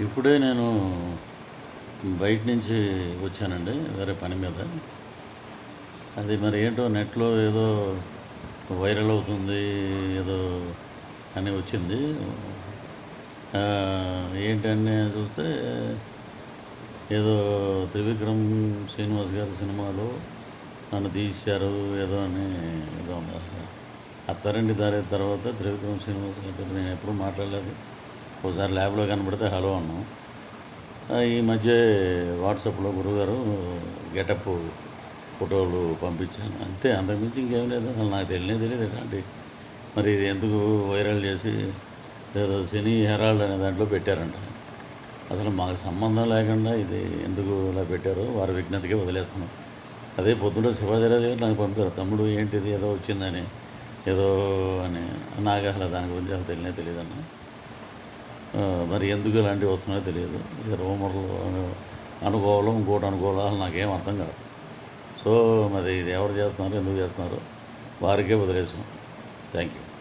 ఇప్పుడే నేను బయట నుంచి వచ్చానండి వేరే పని మీద అది మరి ఏంటో నెట్లో ఏదో వైరల్ అవుతుంది ఏదో అని వచ్చింది ఆ, ఏంటని చూస్తే ఏదో త్రివిక్రమ్ శ్రీనివాస్ గారి సినిమాలో నన్ను తీశారు ఏదో అని ఏదో ఉంది అసలు. అత్తారింటి దారి తర్వాత త్రివిక్రమ్ శ్రీనివాస్ గారితో నేను ఎప్పుడూ మాట్లాడలేదు ఒకసారి ల్యాబ్లో కనబడితే హలో అన్నాం ఆ, ఈ మధ్య వాట్సాప్లో గురుగారు గెటప్ ఫోటోలు పంపించాను అంతే అంతకుమించి ఇంకేం లేదు అసలు నాకు తెలియనే తెలియదు ఎలాంటి మరి ఇది ఎందుకు వైరల్ చేసి ఏదో సినీ హెరాల్డ్ అనే దాంట్లో పెట్టారంట అసలు మాకు సంబంధం లేకుండా ఇది ఎందుకు ఇలా పెట్టారో వారి విజ్ఞతకే వదిలేస్తున్నాం అదే పొద్దున శివాజీరాజు గారు నాకు పంపారు తమ్ముడు ఏంటిది ఏదో వచ్చిందని ఏదో అని నాకు అసలు దాని గురించి అసలు తెలియనే తెలియదన్న ఆ, మరి ఎందుకు ఇలాంటివి వస్తున్నాయో తెలియదు ఈ రూమర్లు అనుకోవాలో ఇంకోటి అనుకోవాలో అసలు నాకేం అర్థం కాదు సో మరి ఇది ఎవరు చేస్తున్నారు ఎందుకు చేస్తున్నారు వారికే వదిలేసాం థ్యాంక్ యూ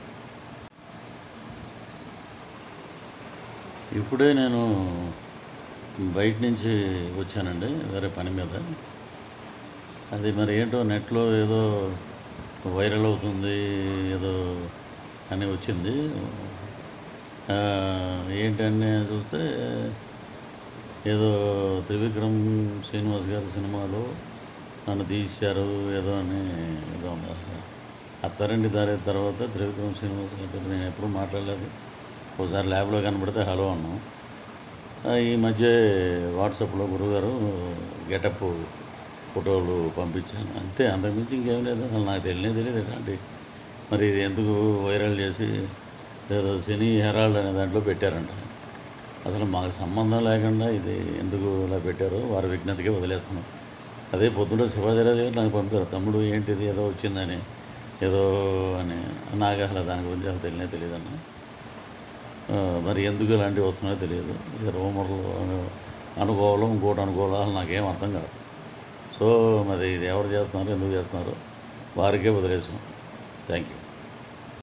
ఇప్పుడే నేను బయట నుంచి వచ్చానండి వేరే పని మీద అది మరి ఏంటో నెట్లో ఏదో వైరల్ అవుతుంది ఏదో అని వచ్చింది ఆ, ఏంటని చూస్తే ఏదో త్రివిక్రమ్ శ్రీనివాస్ గారి సినిమాలో నన్ను తీశారు ఏదో అని ఏదో ఉంది అసలు. అత్తారింటి దారి తర్వాత త్రివిక్రమ్ శ్రీనివాస్ గారితో నేను ఎప్పుడూ మాట్లాడలేదు ఒకసారి ల్యాబ్లో కనబడితే హలో అన్నాం ఆ, ఈ మధ్య వాట్సాప్లో గురుగారు గెటప్ ఫోటోలు పంపించాను అంతే అంతకుమించి ఇంకేం లేదు అసలు నాకు తెలియనే తెలియదు ఎలాంటి మరి ఇది ఎందుకు వైరల్ చేసి ఏదో సినీ హెరాల్డ్ అనే దాంట్లో పెట్టారంట అసలు మాకు సంబంధం లేకుండా ఇది ఎందుకు ఇలా పెట్టారో వారి విజ్ఞతకే వదిలేస్తున్నాం అదే పొద్దున శివాజీరాజు గారు నాకు పంపారు తమ్ముడు ఏంటిది ఏదో వచ్చిందని ఏదో అని నాకు అసలు దాని గురించి అసలు తెలియనే తెలియదన్న ఆ, మరి ఎందుకు ఇలాంటివి వస్తున్నాయో తెలియదు ఈ రూమర్లు అనుకోవాలో ఇంకోటి అనుకోవాలో అసలు నాకేం అర్థం కాదు సో మరి ఇది ఎవరు చేస్తున్నారు ఎందుకు చేస్తున్నారు వారికే వదిలేసాం థ్యాంక్ యూ